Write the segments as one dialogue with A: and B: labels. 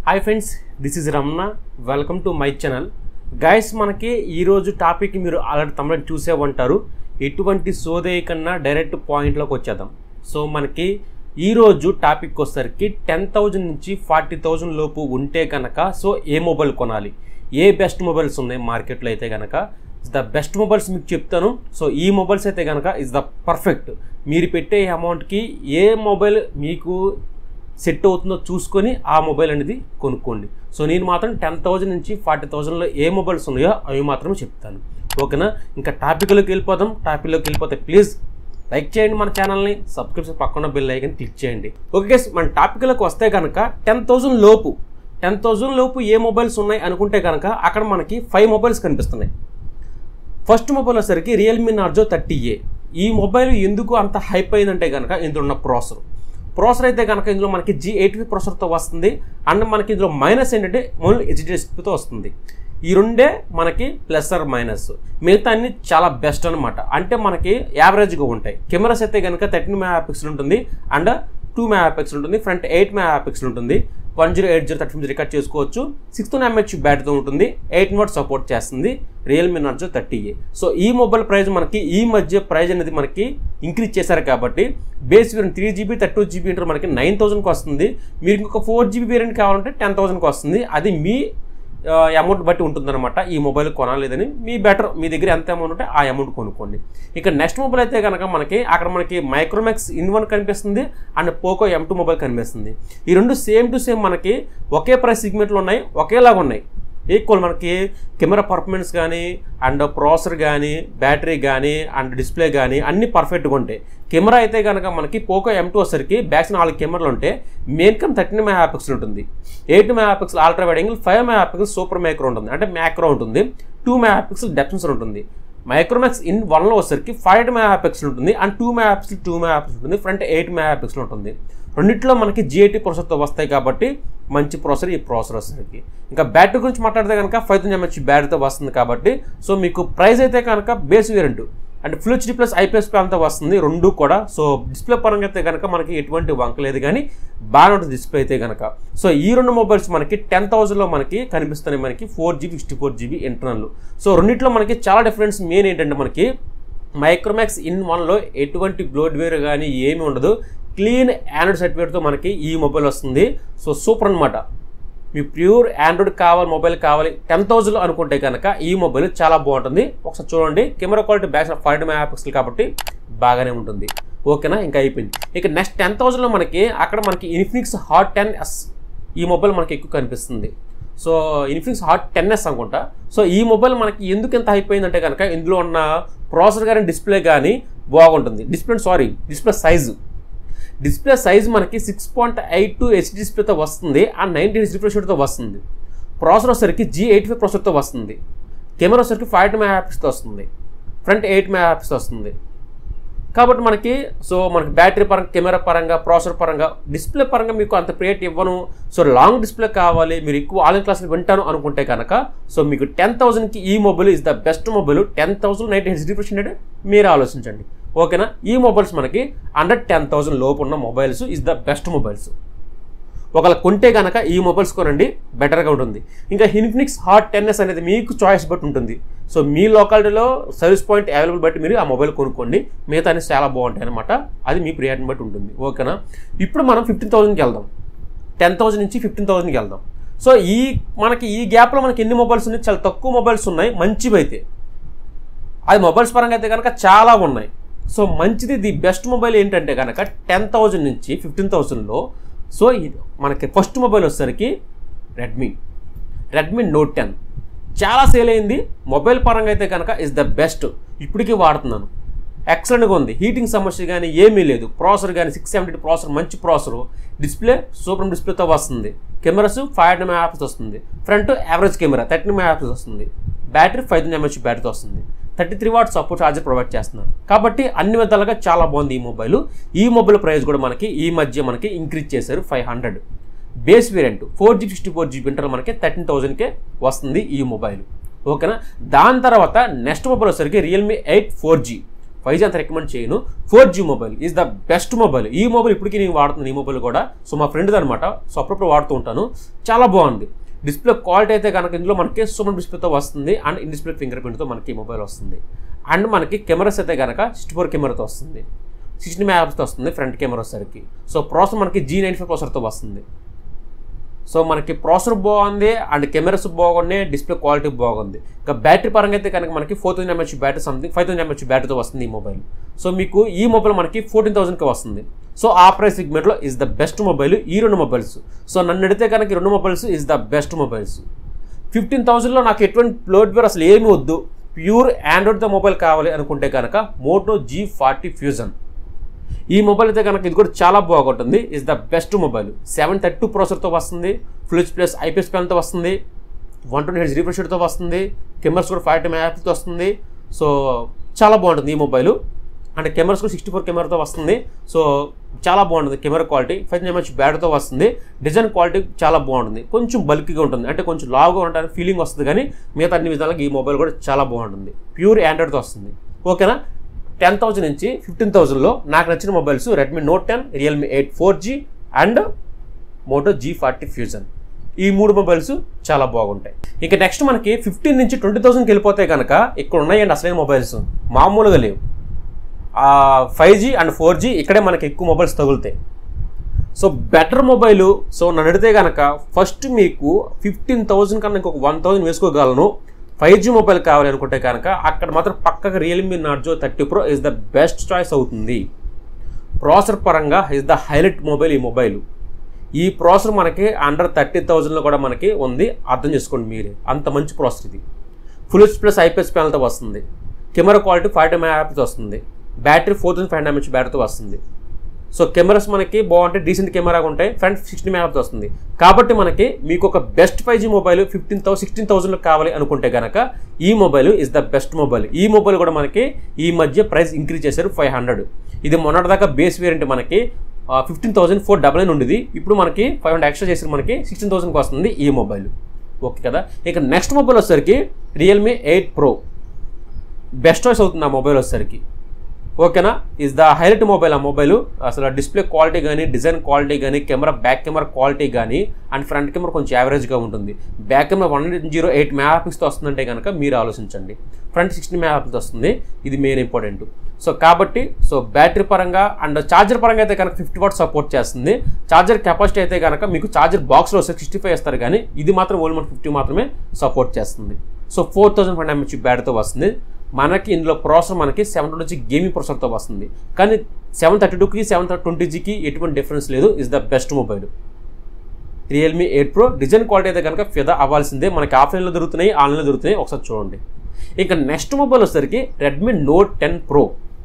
A: hi friends this is Ramana welcome to my channel guys మనకి ఈరోజు topic మీరు already తమిళ చూసే ఉంటారు ఎటువంటి సోదే కన్నా డైరెక్ట్ పాయింట్లోకి వచ్చేద్దాం సో మనకి ఈరోజు టాపిక్ వచ్చేసరికి టెన్ థౌజండ్ నుంచి ఫార్టీ థౌజండ్ లోపు ఉంటే కనుక సో ఏ మొబైల్ కొనాలి ఏ బెస్ట్ మొబైల్స్ ఉన్నాయి మార్కెట్లో అయితే కనుక ద బెస్ట్ మొబైల్స్ మీకు చెప్తాను సో ఈ మొబైల్స్ అయితే కనుక ఇస్ ద పర్ఫెక్ట్ మీరు పెట్టే అమౌంట్కి ఏ మొబైల్ మీకు సెట్ అవుతుందో చూసుకొని ఆ మొబైల్ అనేది కొనుక్కోండి సో నేను మాత్రం టెన్ థౌజండ్ నుంచి ఫార్టీ థౌజండ్లో ఏ మొబైల్స్ ఉన్నాయో అవి మాత్రమే చెప్తాను ఓకేనా ఇంకా టాపిక్లోకి వెళ్ళిపోదాం టాపిక్లోకి వెళ్ళిపోతే ప్లీజ్ లైక్ చేయండి మన ఛానల్ని సబ్స్క్రిప్షన్ పక్కన బెల్ ఐకన్ క్లిక్ చేయండి ఓకే గైస్ మన టాపిక్లోకి వస్తే కనుక టెన్ థౌజండ్ లోపు టెన్ థౌజండ్ లోపు ఏ మొబైల్స్ ఉన్నాయి అనుకుంటే కనుక అక్కడ మనకి ఫైవ్ మొబైల్స్ కనిపిస్తున్నాయి ఫస్ట్ మొబైల్ వచ్చేసరికి రియల్మీ నార్జో థర్టీ ఏ ఈ మొబైల్ ఎందుకు అంత హైప్ అయిందంటే కనుక ఇందులో ఉన్న ప్రాసెసర్ ప్రాసెసర్ అయితే కనుక ఇందులో మనకి జీ ఎయిటీ ప్రాసెసర్తో వస్తుంది అండ్ మనకి ఇందులో మైనస్ ఏంటంటే ఓన్లీ హెచ్డిఎస్పీతో వస్తుంది ఈ రెండే మనకి ప్లస్ ఆర్ మైనస్ మిగతా అన్ని చాలా బెస్ట్ అనమాట అంటే మనకి యావరేజ్గా ఉంటాయి కెమెరాస్ అయితే కనుక థర్టీన్ మెగా పిక్సెల్ ఉంటుంది అండ్ టూ మెగా పిక్సెల్ ఉంటుంది ఫ్రంట్ ఎయిట్ మెగా పిక్సెల్ ఉంటుంది one zero eight zero thirty five record చేసుకోవచ్చు సిక్స్త్ ఎంహెచ్ బ్యాటరీతో ఉంటుంది ఎయిట్ వాట్ సపోర్ట్ చేస్తుంది Realme Narzo thirty A so ఈ మొబైల్ ప్రైస్ మనకి ఈ మధ్య ప్రైస్ అనేది మనకి ఇంక్రీజ్ చేశారు కాబట్టి base variant three GB thirty two GB inter మనకి నైన్ థౌసండ్కి వస్తుంది మీరు ఇంకొక ఫోర్ జీబీ వేరియంట్ కావాలంటే టెన్ థౌసండ్కి వస్తుంది అది మీ అమౌంట్ బట్టి ఉంటుందన్నమాట ఈ మొబైల్ కొనాలేదని మీ బెటర్ మీ దగ్గర ఎంత అమౌంట్ ఉంటే ఆ అమౌంట్ కొనుక్కోండి ఇక నెక్స్ట్ మొబైల్ అయితే కనుక మనకి అక్కడ మనకి మైక్రోమాక్స్ ఇన్ వన్ కనిపిస్తుంది and Poco M two mobile కనిపిస్తుంది ఈ రెండు సేమ్ టు సేమ్ మనకి ఒకే ప్రైస్ సిగ్మెంట్లో ఉన్నాయి ఒకేలాగా ఉన్నాయి ఈక్వల్ మనకి కెమెరా పర్ఫార్మెన్స్ కానీ అండ్ ప్రాసెసర్ కానీ బ్యాటరీ కానీ అండ్ డిస్ప్లే కానీ అన్ని పర్ఫెక్ట్గా ఉంటాయి కెమెరా అయితే కనుక మనకి పోకో ఎం టూ వచ్చరికి బ్యాక్స్ నాలుగు కెమెరాలు ఉంటే main cam thirteen megapixel ఉంటుంది eight megapixel ultra wide angle five megapixel super micro ఉంటుంది అంటే మ్యాక్రో ఉంటుంది two megapixel depth sensor ఉంటుంది మైక్రోమాక్స్ ఇన్ వన్లో వచ్చరికి ఫైవ్ మెగా పిక్సెల్ ఉంటుంది and two megapixel two megapixel ఉంటుంది front eight megapixel ఉంటుంది రెండిట్లో మనకి జిఐటీ ప్రాసెసర్తో వస్తాయి కాబట్టి మంచి ప్రాసెసర్ ఈ ప్రాసెసర్ వస్తుంది ఇంకా బ్యాటరీ గురించి మాట్లాడితే కనుక ఫైవ్ థౌసండ్ ఎంహెచ్ బ్యాటరీతో వస్తుంది కాబట్టి సో మీకు ప్రైస్ అయితే కనుక బేస్ వేరియంట్ అంటే ఫుల్ హెచ్డీ ప్లస్ ఐపీఎస్ ప్లాన్తో వస్తుంది రెండు కూడా సో డిస్ప్లే పరంగా అయితే కనుక మనకి ఎటువంటి వంక లేదు కానీ బాగా ఉంటుంది డిస్ప్లే అయితే కనుక సో ఈ రెండు మొబైల్స్ మనకి టెన్ థౌసండ్లో మనకి కనిపిస్తున్నాయి మనకి four GB sixty four GB internal so రెండిట్లో మనకి చాలా డిఫరెన్స్ మెయిన్ ఏంటంటే మనకి మైక్రోమాక్స్ ఇన్ వన్లో ఎటువంటి బ్లోడ్వేర్ కానీ ఏమి ఉండదు క్లీన్ ఆండ్రాయిడ్ సర్టిఫికేట్తో మనకి ఈ మొబైల్ వస్తుంది సో సూపర్ అనమాట మీ ప్యూర్ ఆండ్రాయిడ్ కావాలి మొబైల్ కావాలి టెన్ థౌజండ్లో అనుకుంటే కనుక ఈ మొబైల్ చాలా బాగుంటుంది ఒకసారి చూడండి camera quality back five megapixel కాబట్టి బాగానే ఉంటుంది ఓకేనా ఇంకా అయిపోయింది ఇక నెక్స్ట్ టెన్ థౌజండ్లో మనకి అక్కడ మనకి ఇన్ఫినిక్స్ హాట్ టెన్ ఎస్ ఈ మొబైల్ మనకి ఎక్కువ కనిపిస్తుంది so Infinix Hot ten S అనుకుంటా సో ఈ మొబైల్ మనకి ఎందుకు ఎంత అయిపోయిందంటే కనుక ఇందులో ఉన్న ప్రాసెసర్ కానీ డిస్ప్లే కానీ బాగుంటుంది display sorry display size display size మనకి six point eight two H డిస్ప్లేతో వస్తుంది ఆ నైన్టీ హెచ్ రిఫ్రెష్తో వస్తుంది ప్రాసెసర్ వచ్చరికి జీ ఎయిటీ ఫైవ్ ప్రాసెసర్తో వస్తుంది కెమెరా వచ్చరికి ఫైవ్ మెగా యాప్స్తో వస్తుంది ఫ్రంట్ ఎయిట్ మెగా యాప్స్తో వస్తుంది కాబట్టి మనకి సో మనకి బ్యాటరీ పరంగా కెమెరా పరంగా ప్రాసెసర్ పరంగా డిస్ప్లే పరంగా మీకు అంత ప్రియేట్ ఇవ్వను సో లాంగ్ డిస్ప్లే కావాలి మీరు ఎక్కువ ఆన్లైన్ క్లాసులు వింటాను అనుకుంటే కనుక సో మీకు టెన్ థౌసండ్కి ఈ mobile is the best mobile ten thousand ninety H refresh అంటే మీరు ఆలోచించండి ఓకేనా ఈ మొబైల్స్ మనకి అండర్ టెన్ థౌసండ్ లోపు ఉన్న mobiles is the best mobiles ఒకవేళ కొంటే కనుక ఈ మొబైల్స్ కొనండి బెటర్గా ఉంటుంది ఇంకా ఇన్ఫినిక్స్ హాట్ టెన్ఎస్ అనేది మీకు చాయిస్ బట్టి ఉంటుంది సో మీ లోకాలిటీలో సర్వీస్ పాయింట్ అవైలబుల్ బట్టి మీరు ఆ మొబైల్ కొనుక్కోండి మిగతా అన్ని చాలా బాగుంటాయి అనమాట అది మీ ప్రియారిటీని బట్టి ఉంటుంది ఓకేనా ఇప్పుడు మనం ఫిఫ్టీన్ థౌసండ్కి వెళ్దాం టెన్ థౌసండ్ నుంచి ఫిఫ్టీన్ థౌసండ్కి వెళ్దాం సో ఈ మనకి ఈ గ్యాప్లో మనకి ఎన్ని మొబైల్స్ ఉన్నాయి చాలా తక్కువ మొబైల్స్ ఉన్నాయి మంచివి అయితే అది మొబైల్స్ పరంగా అయితే కనుక చాలా ఉన్నాయి సో మంచిది ది బెస్ట్ మొబైల్ ఏంటంటే కనుక టెన్ థౌజండ్ నుంచి ఫిఫ్టీన్ థౌజండ్లో సో ఇది మనకి ఫస్ట్ మొబైల్ వచ్చేసరికి రెడ్మీ రెడ్మీ నోట్ టెన్ చాలా సేల్ అయింది మొబైల్ పరంగా అయితే కనుక ఇస్ ద బెస్ట్ ఇప్పటికీ వాడుతున్నాను ఎక్సలెంట్గా ఉంది హీటింగ్ సమస్య కానీ ఏమీ లేదు ప్రాసెసర్ కానీ సిక్స్ సెవెంటీ ప్రాసెసర్ మంచి ప్రాసెసర్ డిస్ప్లే సూపర్ డిస్ప్లేతో వస్తుంది కెమెరాస్ ఫైవ్ మెగా యాప్స్ వస్తుంది front average camera thirty megapixels వస్తుంది బ్యాటరీ ఫైవ్ థౌసండ్ ఎంహెచ్ బ్యాటరీతో వస్తుంది thirty three watt support charger provide చేస్తున్నారు కాబట్టి అన్ని విధాలుగా చాలా బాగుంది ఈ మొబైల్ ఈ మొబైల్ ప్రైస్ కూడా మనకి ఈ మధ్య మనకి ఇంక్రీజ్ చేశారు five hundred base variant four GB sixty four GB inter మనకి థర్టీన్ థౌసండ్కే వస్తుంది ఈ మొబైల్ ఓకేనా దాని తర్వాత నెక్స్ట్ మొబైల్ వచ్చేసరికి Realme eight four G five G అంత రికమెండ్ చేయను four G mobile is the best mobile ఈ మొబైల్ ఇప్పటికీ నేను వాడుతున్నాను ఈ మొబైల్ కూడా సో మా ఫ్రెండ్ అనమాట సో అప్పుడప్పుడు వాడుతూ ఉంటాను చాలా బాగుంది డిస్ప్లే క్వాలిటీ అయితే కనుక ఇందులో మనకి సూపర్ డిస్ప్లేతో వస్తుంది అండ్ ఇన్ డిస్ప్లే ఫింగర్ ప్రింట్తో మనకి ఈ మొబైల్ వస్తుంది అండ్ మనకి కెమెరాస్ అయితే కనుక సిక్స్టీ ఫోర్ కెమెరాతో వస్తుంది సిక్స్టీ మెగాపిక్స్తో వస్తుంది ఫ్రంట్ కెమెరా వచ్చేసరికి సో ప్రాసెసర్ మనకి జీ నైన్ ఫైవ్ ప్రాసెసర్తో వస్తుంది సో మనకి ప్రాసెసర్ బాగుంది అండ్ కెమెరాస్ బాగున్నాయి డిస్ప్లే క్వాలిటీ బాగుంది ఇంకా బ్యాటరీ పరంగా అయితే కనుక మనకి four thousand mAh battery something five thousand MH బ్యాటరీతో వస్తుంది ఈ మొబైల్ సో మీకు ఈ మొబైల్ మనకి ఫోర్టీన్ థౌసండ్కి వస్తుంది సో ఆ ప్రైస్ సెగ్మెంట్లో ఇస్ ద బెస్ట్ మొబైల్ ఈ రెండు మొబైల్స్ సో నన్ను అడిగితే కనుక ఈ రెండు mobiles is the best mobiles fifteen థౌసండ్లో నాకు ఎటువంటి లోడ్వేర్ అసలు ఏమీ వద్దు ప్యూర్ ఆండ్రాయిడ్తో మొబైల్ కావాలి అనుకుంటే కనుక మోటో జీ ఫార్టీ ఫ్యూజన్ ఈ మొబైల్ అయితే కనుక ఇది కూడా చాలా బాగుంటుంది is the best mobile seven thirty two ప్రాసెసర్తో వస్తుంది ఫుల్ హెచ్ ప్లస్ ఐపీఎస్ ప్యాన్తో వస్తుంది వన్ ట్వంటీ హెడ్స్ రిఫ్రెష్తో వస్తుంది కెమెరాస్ కూడా ఫైవ్ టెన్ యాప్తో వస్తుంది సో చాలా బాగుంటుంది ఈ మొబైల్ అంటే కెమెరాస్ కూడా సిక్స్టీ ఫోర్ కెమెరాతో వస్తుంది సో చాలా బాగుంటుంది కెమెరా క్వాలిటీ ఫైవ్ ఎంహెచ్ బ్యాటరీతో వస్తుంది డిజైన్ క్వాలిటీ చాలా బాగుంటుంది కొంచెం బల్కీగా ఉంటుంది అంటే కొంచెం లావుగా ఉండడానికి ఫీలింగ్ వస్తుంది కానీ మిగతా అన్ని విధాలుగా ఈ మొబైల్ కూడా చాలా బాగుంటుంది ప్యూర్ ఆండ్రాయిడ్తో వస్తుంది ఓకేనా టెన్ థౌసండ్ నుంచి ఫిఫ్టీన్ థౌసండ్లో నాకు నచ్చిన mobiles Redmi Note ten Realme eight four G and Moto G forty Fusion ఈ మూడు మొబైల్స్ చాలా బాగుంటాయి ఇక నెక్స్ట్ మనకి ఫిఫ్టీన్ నుంచి ట్వంటీ థౌసండ్కి వెళ్ళిపోతే కనుక ఇక్కడ ఉన్నాయండి అసలైన మొబైల్స్ మామూలుగా లేవు five G and four G ఇక్కడే మనకి ఎక్కువ మొబైల్స్ తగులుతాయి సో బెటర్ మొబైల్ సో నన్ను అడిగితే కనుక ఫస్ట్ మీకు ఫిఫ్టీన్ థౌసండ్ కన్నా ఇంకొక వన్ థౌసండ్ వేసుకోగలను ఫైవ్ జీ మొబైల్ కావాలి అనుకుంటే కనుక అక్కడ మాత్రం పక్కగా Realme Narzo thirty Pro is the best choice అవుతుంది ప్రాసెసర్ పరంగా ఇస్ ద హైలైట్ మొబైల్ ఈ మొబైల్ ఈ ప్రాసెసర్ మనకి అండర్ థర్టీ థౌజండ్లో కూడా మనకి ఉంది అర్థం చేసుకోండి మీరే అంత మంచి ప్రాసెసర్ ఇది ఫుల్ హెచ్ ప్లస్ ఐపీఎస్ ప్యానల్తో వస్తుంది కెమెరా క్వాలిటీ ఫైవ్ టెన్ యాప్తో వస్తుంది battery four thousand five hundred mAh బ్యాటరీతో వస్తుంది సో కెమెరాస్ మనకి బాగుంటాయి డీసెంట్ కెమెరా ఉంటాయి ఫ్రంట్ సిక్స్టీ మెగాపిక్స్ వస్తుంది కాబట్టి మనకి మీకు ఒక best five G mobile fifteen thousand sixteen థౌసండ్లో కావాలి అనుకుంటే కనుక ఈ mobile is the best mobile ఈ మొబైల్ కూడా మనకి ఈ మధ్య ప్రైస్ ఇంక్రీజ్ చేశారు ఫైవ్ హండ్రెడ్ ఇది మొన్నటిదాకా బేస్ వేరియంట్ మనకి fifteen thousand four double nine ఉండేది ఇప్పుడు మనకి ఫైవ్ హండ్రెడ్ ఎక్స్ట్రా చేసి మనకి సిక్స్టీన్ థౌసండ్కి వస్తుంది ఈ మొబైల్ ఓకే కదా ఇక నెక్స్ట్ మొబైల్ వచ్చేసరికి Realme eight Pro best choice అవుతుంది ఆ మొబైల్ వచ్చేసరికి ఓకేనా ఇస్ ద హైలైట్ మొబైల్ ఆ మొబైల్ అసలు డిస్ప్లే క్వాలిటీ కానీ డిజైన్ క్వాలిటీ కానీ కెమెరా బ్యాక్ కెమెరా క్వాలిటీ కానీ అండ్ ఫ్రంట్ కెమెరా కొంచెం యావరేజ్గా ఉంటుంది back camera one zero eight మెగాపిక్స్తో వస్తుందంటే కనుక మీరు ఆలోచించండి ఫ్రంట్ సిక్స్టీ మెగాపిక్స్ వస్తుంది ఇది మెయిన్ ఇంపార్టెంట్ సో కాబట్టి సో బ్యాటరీ పరంగా అండ్ ఛార్జర్ పరంగా అయితే కనుక ఫిఫ్టీ వాట్ సపోర్ట్ చేస్తుంది ఛార్జర్ కెపాసిటీ అయితే కనుక మీకు ఛార్జర్ బాక్స్లో వస్తే సిక్స్టీ ఫైవ్ ఇస్తారు కానీ ఇది మాత్రం ఓల్డ్ ఫిఫ్టీ మాత్రమే సపోర్ట్ చేస్తుంది so four thousand five mAh బ్యాటరీతో వస్తుంది మనకి ఇందులో ప్రాసెసర్ మనకి సెవెన్ ట్వంటీ గేమింగ్ ప్రాసెసర్తో వస్తుంది కానీ సెవెన్ థర్టీ టూకి సెవెన్ ట్వంటీ జీకి ఎటువంటి డిఫరెన్స్ లేదు is the best mobile Realme eight Pro design quality అయితే కనుక ఫిదా అవ్వాల్సిందే మనకి ఆఫ్లైన్లో దొరుకుతున్నాయి ఆన్లైన్లో దొరుకుతున్నాయి ఒకసారి చూడండి ఇంకా నెక్స్ట్ మొబైల్ వచ్చేసరికి రెడ్మీ నోట్ టెన్ ప్రో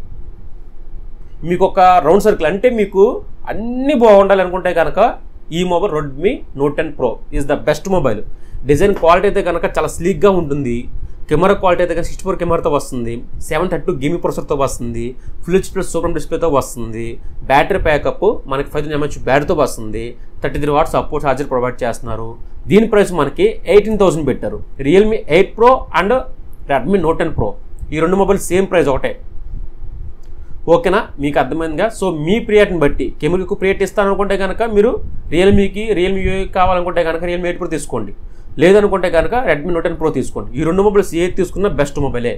A: మీకు ఒక రౌండ్ సర్కిల్ అంటే మీకు అన్నీ బాగుండాలి అనుకుంటే కనుక ఈ mobile Redmi Note ten Pro is the best mobile design quality అయితే కనుక చాలా స్లీక్గా ఉంటుంది కెమెరా క్వాలిటీ అయితే కనుక సిక్స్టీ ఫోర్ కెమెరాతో వస్తుంది సెవెన్ థర్టీ టూ గేమింగ్ ప్రొసెసర్తో వస్తుంది ఫుల్ హెచ్ ప్లస్ సూపర్ డిస్ప్లేతో వస్తుంది బ్యాటరీ ప్యాకప్ మనకి ఫైవ్ థౌసండ్ ఎంహెచ్ బ్యాటరీతో వస్తుంది thirty three watts support charger provide చేస్తున్నారు దీని ప్రైస్ మనకి ఎయిటీన్ థౌసండ్ పెట్టారు Realme eight Pro and Redmi Note ten Pro ఈ రెండు మొబైల్ సేమ్ ప్రైస్ ఒకటే ఓకేనా మీకు అర్థమైందిగా సో మీ ప్రియారిటీని బట్టి కెమెరాకు ప్రియారిటీ ఇస్తాను అనుకుంటే కనుక మీరు రియల్మీకి రియల్మీ కావాలనుకుంటే కనుక రియల్మీ ఎయిట్ ప్రో తీసుకోండి లేదనుకుంటే కనుక రెడ్మీ నోట్ టెన్ ప్రో తీసుకోండి ఈ రెండు మొబైల్స్ ఏది తీసుకున్నా బెస్ట్ మొబైలే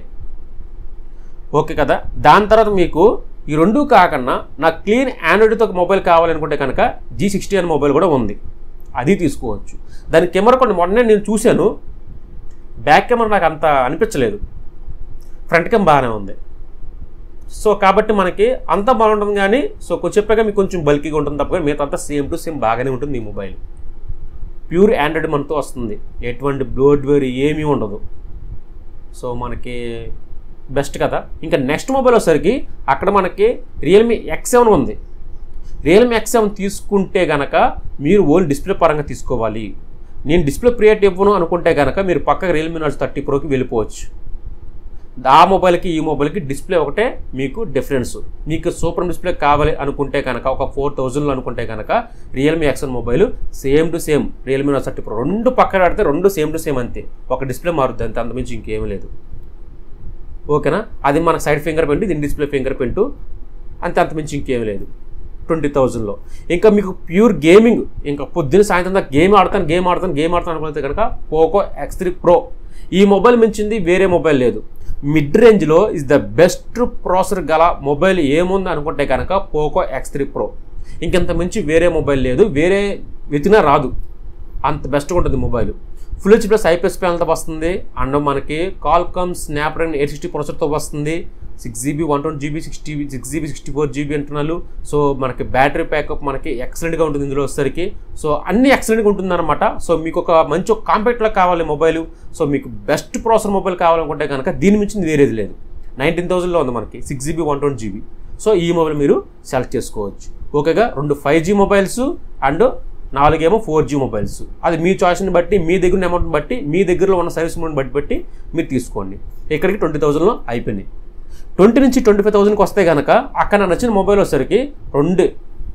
A: ఓకే కదా దాని తర్వాత మీకు ఈ రెండు కాకుండా నాకు క్లీన్ ఆండ్రాయిడ్తో మొబైల్ కావాలనుకుంటే కనుక జీ సిక్స్టీ అనే మొబైల్ కూడా ఉంది అది తీసుకోవచ్చు దాని కెమెరా కొన్ని మొన్నే నేను చూశాను బ్యాక్ కెమెరా నాకు అంత అనిపించలేదు ఫ్రంట్ కెమ్ బాగానే ఉంది సో కాబట్టి మనకి అంత బాగుంటుంది కానీ సో కొంచెం చెప్పాక మీకు కొంచెం బల్కీగా ఉంటుంది తప్ప కానీ మిగతా అంతా సేమ్ టు సేమ్ బాగానే ఉంటుంది ఈ మొబైల్ ప్యూర్ ఆండ్రాయిడ్ మనతో వస్తుంది ఎటువంటి బ్లోడ్వేర్ ఏమీ ఉండదు సో మనకి బెస్ట్ కదా ఇంకా నెక్స్ట్ మొబైల్ వచ్చేసరికి అక్కడ మనకి రియల్మీ ఎక్స్ సెవెన్ ఉంది రియల్మీ ఎక్స్ సెవెన్ తీసుకుంటే గనక మీరు ఓన్లీ డిస్ప్లే పరంగా తీసుకోవాలి నేను డిస్ప్లే ప్రియేట్ ఇవ్వను అనుకుంటే కనుక మీరు పక్కగా రియల్మీ నాట్ థర్టీ ప్రోకి వెళ్ళిపోవచ్చు ఆ మొబైల్కి ఈ మొబైల్కి డిస్ప్లే ఒకటే మీకు డిఫరెన్స్ మీకు సూపర్ డిస్ప్లే కావాలి అనుకుంటే కనుక ఒక ఫోర్ థౌజండ్లో అనుకుంటే కనుక రియల్మీ ఎక్సన్ mobile same to same Realme నాట్ థర్టీ ప్రో రెండు పక్కన పెడితే రెండు సేమ్ టు సేమ్ అంతే ఒక డిస్ప్లే మారుద్ది అంతే అంతమించి ఇంకేమీ లేదు ఓకేనా ఇంకా నెక్స్ట్ మొబైల్ వచ్చేసరికి అక్కడ మనకి రియల్మీ ఎక్స్ సెవెన్ ఉంది రియల్మీ ఎక్స్ సెవెన్ తీసుకుంటే గనక మీరు ఓన్లీ డిస్ప్లే పరంగా తీసుకోవాలి నేను డిస్ప్లే ప్రియేట్ ఇవ్వను అనుకుంటే కనుక పక్కగా రియల్మీ నాట్ థర్టీ ప్రోకి వెళ్ళిపోవచ్చు ఆ మొబైల్కి ఈ మొబైల్కి డిస్ప్లే ఒకటే మీకు డిఫరెన్స్ మీకు సూపర్ డిస్ప్లే కావాలి అనుకుంటే కనుక రియల్మీ ఎక్సన్ mobile same to same Realme నాట్ థర్టీ ప్రో రెండు పక్కన పెడితే రెండు సేమ్ టు సేమ్ అంతే ఒక డిస్ప్లే మారుద్ది అంతే అంతమించి ఇంకేమీ లేదు ఓకేనా అది మనకు సైడ్ ఫింగర్ ప్రింట్ దీని డిస్ప్లే ఫింగర్ ప్రింట్ అంతే అంత మించి ఇంకేం లేదు ట్వంటీ థౌజండ్లో ఇంకా మీకు ప్యూర్ గేమింగ్ ఇంకా పొద్దున్న సాయంత్రం దాకా గేమ్ ఆడతాను గేమ్ ఆడతాను గేమ్ ఆడతాను అనుకుంటే కనుక పోకో ఎక్స్ త్రీ ప్రో ఈ మొబైల్ మించింది వేరే మొబైల్ లేదు మిడ్ రేంజ్లో ఇస్ ద బెస్ట్ ప్రాసెసర్ గల మొబైల్ ఏముంది అనుకుంటే కనుక పోకో ఎక్స్ త్రీ ప్రో ఇంకెంత మించి వేరే మొబైల్ లేదు వేరే వెతినా రాదు అంత బెస్ట్గా ఉంటుంది mobile full H plus IPS ప్యానల్తో వస్తుంది అండ్ మనకి కాల్కమ్ స్నాప్డ్రాగన్ ఎయిట్ సిక్స్టీ ప్రాసెసర్తో వస్తుంది six GB one twenty GB sixty six GB sixty four GB అంటున్నారు సో మనకి బ్యాటరీ ప్యాకప్ మనకి ఎక్సలెంట్గా ఉంటుంది ఇందులో వచ్చేసరికి సో అన్ని ఎక్సలెంట్గా ఉంటుందన్నమాట సో మీకు ఒక మంచి ఒక కాంపాక్ట్లో కావాలి మొబైల్ సో మీకు బెస్ట్ ప్రాసెసర్ మొబైల్ కావాలనుకుంటే కనుక దీని మించి వేరేది లేదు నైన్టీన్ థౌసండ్లో ఉంది మనకి six GB one twenty GB so ఈ మొబైల్ మీరు సెలెక్ట్ చేసుకోవచ్చు ఓకేగా రెండు ఫైవ్ జీ మొబైల్స్ అండ్ నాలుగేమో ఫోర్ జీ మొబైల్స్ అది మీ చాయిస్ని బట్టి మీ దగ్గర ఉన్న అమౌంట్ని బట్టి మీ దగ్గరలో ఉన్న సర్వీస్ అమౌంట్ బట్టి బట్టి మీరు తీసుకోండి ఇక్కడికి ట్వంటీ థౌసండ్లో అయిపోయినాయి ట్వంటీ నుంచి ట్వంటీ ఫైవ్ థౌసండ్కి వస్తే కనుక అక్కడ నాకు నచ్చిన మొబైల్ వచ్చేసరికి రెండు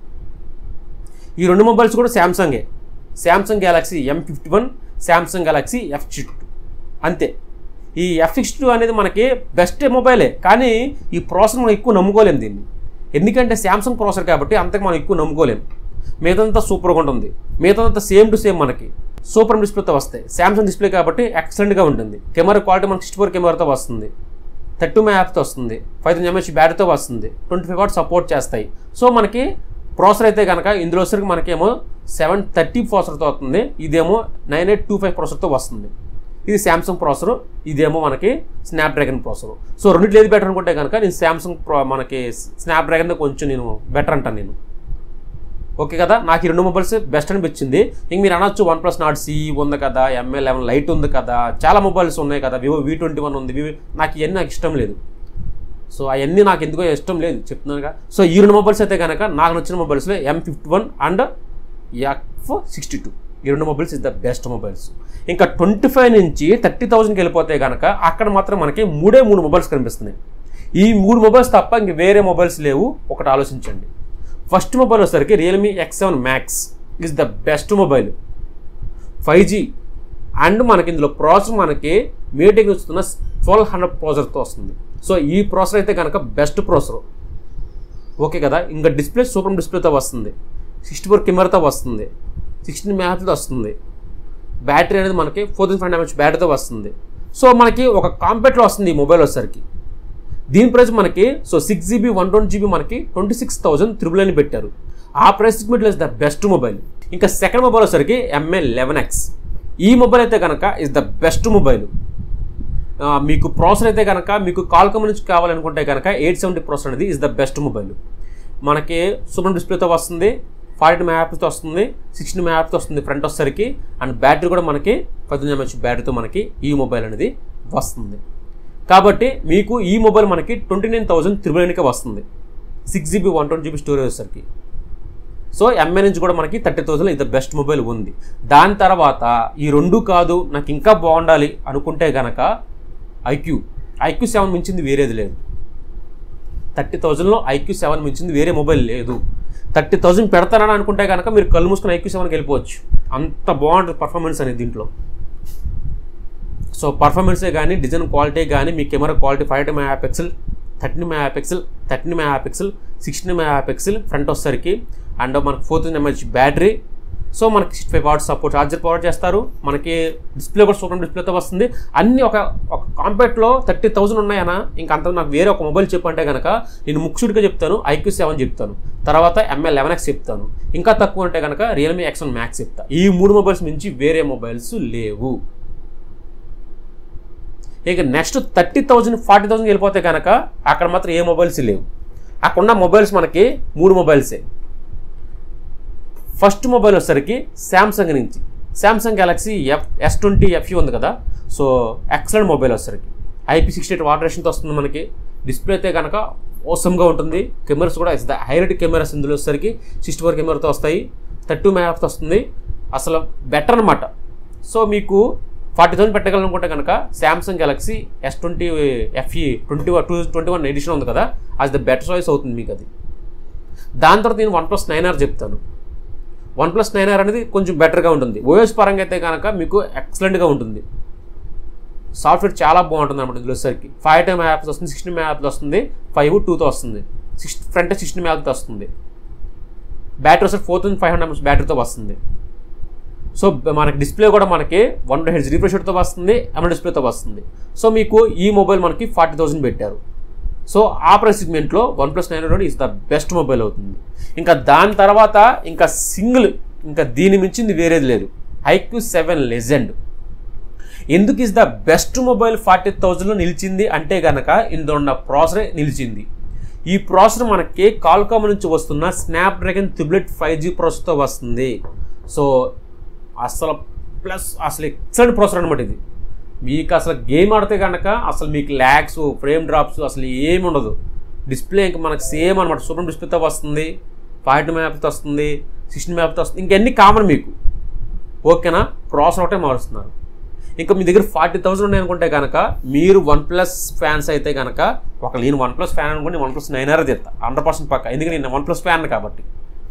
A: ఈ రెండు మొబైల్స్ కూడా శాంసంగే Samsung Galaxy M fifty one Samsung Galaxy F six అంతే ఈ ఎఫ్ సిక్స్ టూ అనేది మనకి బెస్ట్ మొబైలే కానీ ఈ ప్రాసెసర్ మనం ఎక్కువ నమ్ముకోలేం దీన్ని ఎందుకంటే శాంసంగ్ ప్రాసెసర్ కాబట్టి అంతకు మనం ఎక్కువ నమ్ముకోలేం మిగతాదంతా సూపర్గా ఉంటుంది మిగతాదంతా సేమ్ టు సేమ్ మనకి సూపర్ డిస్ప్లేతో వస్తాయి శాంసంగ్ డిస్ప్లే కాబట్టి ఎక్సలెంట్గా ఉంటుంది కెమెరా క్వాలిటీ మనకి సిక్స్టీ ఫోర్ కెమెరాతో వస్తుంది థర్టీ మే యాప్తో వస్తుంది ఫైవ్ థౌసండ్ ఎంహెచ్ బ్యాటరీతో వస్తుంది ట్వంటీ ఫైవ్ వాట్ సపోర్ట్ చేస్తాయి సో మనకి ప్రాసెసర్ అయితే కనుక ఇందులో వచ్చరికి మనకేమో సెవెన్ థర్టీ ప్రాసెసర్తో వస్తుంది ఇదేమో నైన్ ఎయిట్ టూ ఫైవ్ ప్రాసెసర్తో వస్తుంది ఇది శాంసంగ్ ప్రాసెసర్ ఇదేమో మనకి స్నాప్డ్రాగన్ ప్రాసెసర్ సో రెండింటి ఏది బెటర్ అనుకుంటే కనుక నేను శాంసంగ్ ప్రో మనకి స్నాప్డ్రాగన్ కొంచెం నేను బెటర్ అంటాను నేను ఓకే కదా నాకు ఈ రెండు మొబైల్స్ బెస్ట్ అనిపించింది ఇంక మీరు అనొచ్చు వన్ ప్లస్ నాట్ సి ఉంది కదా ఎంఏ లెవెన్ లైట్ ఉంది కదా చాలా మొబైల్స్ ఉన్నాయి కదా వివో వి ట్వంటీ వన్ ఉంది వివో నాకు ఇవన్నీ నాకు ఇష్టం లేదు సో అవన్నీ నాకు ఎందుకో ఇష్టం లేదు చెప్తున్నానుగా సో ఈ రెండు మొబైల్స్ అయితే కనుక నాకు నచ్చిన మొబైల్స్లో M fifty one and F sixty two ఈ రెండు mobiles is the best mobiles ఇంకా ట్వంటీ ఫైవ్ నుంచి థర్టీ థౌసండ్కి వెళ్ళిపోతే కనుక అక్కడ మాత్రం మనకి మూడే మూడు మొబైల్స్ కనిపిస్తున్నాయి ఈ మూడు మొబైల్స్ తప్ప ఇంక వేరే మొబైల్స్ లేవు ఒకటి ఆలోచించండి ఫస్ట్ మొబైల్ వచ్చేసరికి Realme X seven Max is the best mobile five G and మనకి ఇందులో ప్రాసెసర్ మనకి మీటింగ్ వస్తున్న ట్వెల్వ్ హండ్రెడ్ ప్రాసెసర్తో వస్తుంది సో ఈ ప్రాసెసర్ అయితే కనుక బెస్ట్ ప్రాసెసర్ ఓకే కదా ఇంకా డిస్ప్లే సూపర్ డిస్ప్లేతో వస్తుంది సిక్స్టీ ఫోర్ కెమెరాతో వస్తుంది సిక్స్టీన్ మ్యాప్తో వస్తుంది బ్యాటరీ అనేది మనకి ఫోర్ థౌసండ్ ఫైవ్ ఎంహెచ్ బ్యాటరీతో వస్తుంది సో మనకి ఒక కాంపెట్లో వస్తుంది ఈ మొబైల్ వచ్చేసరికి దీని ప్రైస్ మనకి so six GB one twenty GB మనకి ట్వంటీ సిక్స్ థౌసండ్ త్రిబుల్ అని పెట్టారు ఆ price middle is the best mobile ఇంకా సెకండ్ మొబైల్ వచ్చేసరికి ఎంఏ లెవెన్ ఎక్స్ ఈ మొబైల్ అయితే కనుక ఇస్ ద బెస్ట్ మొబైల్ మీకు ప్రాసెసర్ అయితే కనుక మీకు కాల్కమ్ నుంచి కావాలనుకుంటే కనుక ఎయిట్ సెవెంటీ ప్రాసెసర్ అనేది ఇస్ ద బెస్ట్ మొబైల్ మనకి సూపర్ డిస్ప్లేతో వస్తుంది ఫార్టీ మ్యాప్తో వస్తుంది సిక్స్టీన్ మ్యాప్తో వస్తుంది ఫ్రంట్ వచ్చేసరికి అండ్ బ్యాటరీ కూడా మనకి పద్దెనిమిది ఎంహెచ్ బ్యాటరీతో మనకి ఈ మొబైల్ అనేది వస్తుంది కాబట్టి మీకు ఈ మొబైల్ మనకి ట్వంటీ నైన్ థౌసండ్ త్రిబుల్ నైన్కే వస్తుంది six GB one twenty GB storage వచ్చేసరికి సో ఎంఏ నుంచి కూడా మనకి థర్టీ థౌసండ్ ఇది బెస్ట్ మొబైల్ ఉంది దాని తర్వాత ఈ రెండు కాదు నాకు ఇంకా బాగుండాలి అనుకుంటే గనక ఐక్యూ ఐక్యూ సెవెన్ మించింది వేరేది లేదు థర్టీ థౌజండ్లో ఐక్యూ సెవెన్ మించింది వేరే మొబైల్ లేదు థర్టీ థౌజండ్ పెడతానని అనుకుంటే కనుక మీరు కళ్ళు మూసుకొని ఐక్యూ సెవెన్కి వెళ్ళిపోవచ్చు అంత బాగుంటుంది పర్ఫార్మెన్స్ అనేది దీంట్లో సో పర్ఫార్మెన్సే కానీ డిజైన్ క్వాలిటీ కానీ మీ camera quality five megapixel thirteen megapixel thirteen megapixel sixteen megapixel front వచ్చేసరికి అండ్ మనకు four thousand mAh battery so మనకి sixty five watts support charger provide చేస్తారు మనకి డిస్ప్లే కూడా super డిస్ప్లేతో వస్తుంది అన్ని ఒక ఒక కాంపాక్ట్లో థర్టీ థౌసండ్ ఉన్నాయన్నా ఇంకా అంత నాకు వేరే ఒక మొబైల్ చెప్పంటే కనుక నేను ముక్సుడిగా చెప్తాను ఐక్యూ సెవెన్ చెప్తాను తర్వాత ఎంఎల్ లెవెన్ ఎక్స్ చెప్తాను ఇంకా తక్కువ అంటే కనుక రియల్మీ ఎక్స్ వన్ మ్యాక్స్ చెప్తాను ఈ మూడు మొబైల్స్ మించి వేరే మొబైల్స్ లేవు ఇక next thirty thousand forty thousand వెళ్ళిపోతే కనుక అక్కడ మాత్రం ఏ మొబైల్స్ లేవు అక్కడ ఉన్న మొబైల్స్ మనకి మూడు మొబైల్సే ఫస్ట్ మొబైల్ వచ్చేసరికి శాంసంగ్ నుంచి Samsung Galaxy F S twenty FE ఉంది కదా సో ఎక్సలెంట్ మొబైల్ వచ్చేసరికి ఐపీ సిక్స్టీ ఎయిట్ వాటర్ రేషన్తో వస్తుంది మనకి డిస్ప్లే అయితే కనుక ఓసమ్గా ఉంటుంది కెమెరాస్ కూడా ఇస్ ద హైలైట్ కెమెరాస్ ఇందులో వచ్చేసరికి సిక్స్టీ ఫోర్ కెమెరాతో వస్తాయి థర్టీ మెగాతో వస్తుంది అసలు బెటర్ అనమాట సో మీకు ఫార్టీ థౌసండ్ పెట్టగలనుకుంటే కనుక Samsung Galaxy S twenty FE twenty two twenty one edition ఉంది కదా అది ద బెటర్ చాయిస్ అవుతుంది మీకు అది దాని తర్వాత నేను వన్ ప్లస్ నైన్ ఆర్ చెప్తాను వన్ ప్లస్ నైన్ ఆర్ అనేది కొంచెం బెటర్గా ఉంటుంది ఓఎస్ పరంగా అయితే కనుక మీకు ఎక్సలెంట్గా ఉంటుంది సాఫ్ట్వేర్ చాలా బాగుంటుంది అనమాట ఇందులో వచ్చేసరికి ఫైవ్ టైమ్ యాప్స్ వస్తుంది సిక్స్టీన్ యాప్స్ వస్తుంది ఫైవ్ టూతో వస్తుంది సిక్స్ ఫ్రంట్ సిక్స్టీన్ యాప్తో వస్తుంది బ్యాటరీ వస్తే ఫోర్ థౌసండ్ ఫైవ్ హండ్రెడ్ బ్యాటరీతో వస్తుంది సో మనకి డిస్ప్లే కూడా మనకి వన్ హెడ్స్ రిఫ్రెష్తో వస్తుంది ఎమల్ డిస్ప్లేతో వస్తుంది సో మీకు ఈ మొబైల్ మనకి ఫార్టీ థౌసండ్ పెట్టారు సో ఆ ప్రైస్ సెగ్మెంట్లో OnePlus nine hundred is the best mobile అవుతుంది ఇంకా దాని తర్వాత ఇంకా సింగిల్ ఇంకా దీని మించింది వేరేది లేదు ఐక్యూ సెవెన్ లెజెండ్ ఎందుకు is the best mobile forty థౌజండ్లో నిలిచింది అంటే కనుక ఇందులో ఉన్న ప్రాసెసర్ నిలిచింది ఈ ప్రాసెసర్ మనకి కాల్కామ్ నుంచి వస్తున్న స్నాప్డ్రాగన్ త్రిబులెట్ ఫైవ్ జీ ప్రాసెసర్తో వస్తుంది సో అసలు ప్లస్ అసలు ఎక్సలెంట్ ప్రాసెసర్ అనమాట ఇది మీకు అసలు గేమ్ ఆడితే కనుక అసలు మీకు ల్యాగ్స్ ఫ్రేమ్ డ్రాప్స్ అసలు ఏమి ఉండదు డిస్ప్లే ఇంకా మనకు సేమ్ అనమాట సూపర్ డిస్ప్లేతో వస్తుంది ఫైవ్ టూ మ్యాప్తో వస్తుంది సిక్స్టీన్ మ్యాప్తో వస్తుంది ఇంకన్నీ కామన్ మీకు ఓకేనా ప్రాసెసర్ ఒకటే మారుస్తున్నారు ఇంకా మీ దగ్గర ఫార్టీ థౌసండ్ ఉన్నాయి అనుకుంటే కనుక మీరు వన్ ప్లస్ ఫ్యాన్స్ అయితే కనుక ఒక నేను వన్ ప్లస్ ఫ్యాన్ అనుకుంటే వన్ ప్లస్ నైన్ ఆర్ తెస్తా హండ్రెడ్ పర్సెంట్ పక్క ఎందుకంటే నేను వన్ ప్లస్ ఫ్యాన్ కాబట్టి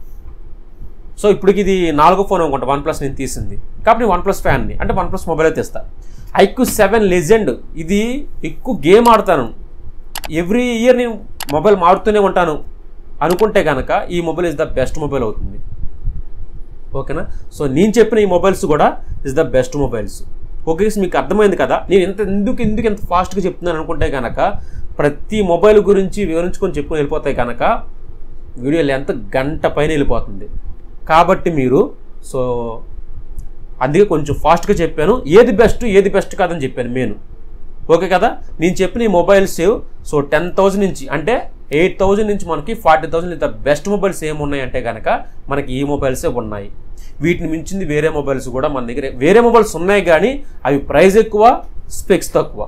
A: సో ఇప్పటికి ఇది నాలుగో ఫోన్ అనుకుంటా వన్ ప్లస్ నేను తీసింది కాబట్టి వన్ ప్లస్ ఫ్యాన్ని అంటే వన్ ప్లస్ మొబైల్ తెస్తా ఐక్యూ సెవెన్ లెజెండ్ ఇది ఎక్కువ గేమ్ ఆడతాను ఎవ్రీ ఇయర్ నేను మొబైల్ మారుతూనే ఉంటాను అనుకుంటే కనుక ఈ mobile is the best mobile అవుతుంది ఓకేనా సో నేను చెప్పిన ఈ మొబైల్స్ కూడా is the best mobiles okay మీకు అర్థమైంది కదా నేను ఎంత ఎందుకు ఎందుకు ఎంత ఫాస్ట్గా చెప్తున్నాను అనుకుంటే కనుక ప్రతి మొబైల్ గురించి వివరించుకొని చెప్పుకొని వెళ్ళిపోతాయి కనుక వీడియో లెంత్ గంట పైన వెళ్ళిపోతుంది కాబట్టి మీరు సో అందుకే కొంచెం ఫాస్ట్గా చెప్పాను ఏది బెస్ట్ ఏది బెస్ట్ కాదని చెప్పాను నేను ఓకే కదా నేను చెప్పిన ఈ మొబైల్స్ సో టెన్ థౌజండ్ నుంచి అంటే ఎయిట్ థౌజండ్ నుంచి మనకి ఫార్టీ థౌజండ్ ఇంత బెస్ట్ మొబైల్స్ ఏమున్నాయి అంటే కనుక మనకి ఈ మొబైల్సే ఉన్నాయి వీటిని మించింది వేరే మొబైల్స్ కూడా మన దగ్గర వేరే మొబైల్స్ ఉన్నాయి కానీ అవి ప్రైస్ ఎక్కువ స్పెక్స్ తక్కువ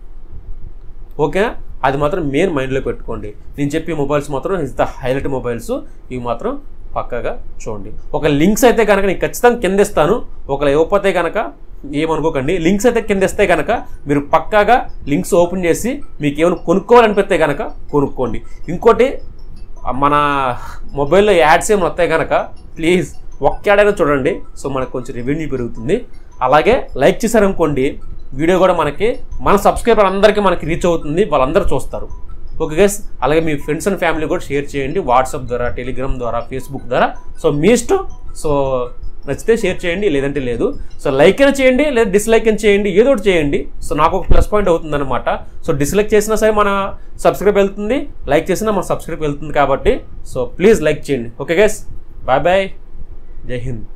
A: ఓకే అది మాత్రం మెయిన్ మైండ్లో పెట్టుకోండి నేను చెప్పే మొబైల్స్ మాత్రం ఇస్ ద హైలైట్ మొబైల్స్ ఇవి మాత్రం పక్కగా చూడండి ఒక లింక్స్ అయితే కనుక నేను ఖచ్చితంగా కింద ఇస్తాను ఒకవేళ ఇవ్వకపోతే కనుక ఏమనుకోకండి లింక్స్ అయితే కింద ఇస్తే కనుక మీరు పక్కాగా లింక్స్ ఓపెన్ చేసి మీకు ఏమైనా కొనుక్కోవాలనిపిస్తే కనుక కొనుక్కోండి ఇంకోటి మన మొబైల్లో యాడ్స్ ఏమైనా వస్తాయి కనుక ప్లీజ్ ఒక్క యాడ్ అయినా చూడండి సో మనకు కొంచెం రెవెన్యూ పెరుగుతుంది అలాగే లైక్ చేశారనుకోండి వీడియో కూడా మనకి మన సబ్స్క్రైబర్ అందరికీ మనకి రీచ్ అవుతుంది వాళ్ళందరూ చూస్తారు ఓకే గైస్ అలాగే మీ ఫ్రెండ్స్ అండ్ ఫ్యామిలీ కూడా షేర్ చేయండి వాట్సాప్ ద్వారా టెలిగ్రామ్ ద్వారా ఫేస్బుక్ ద్వారా సో మీ ఇష్టం సో నచ్చితే షేర్ చేయండి లేదంటే లేదు సో లైక్ అయినా చేయండి లేదా డిస్లైక్ అయినా చేయండి ఏదో ఒకటి చేయండి సో నాకు ఒక ప్లస్ పాయింట్ అవుతుంది అనమాట సో డిస్లైక్ చేసినా సరే మన సబ్స్క్రైబ్ వెళ్తుంది లైక్ చేసినా మన సబ్స్క్రైబ్ వెళ్తుంది కాబట్టి సో ప్లీజ్ లైక్ చేయండి ఓకే గైస్ బాయ్ బాయ్ జై హింద్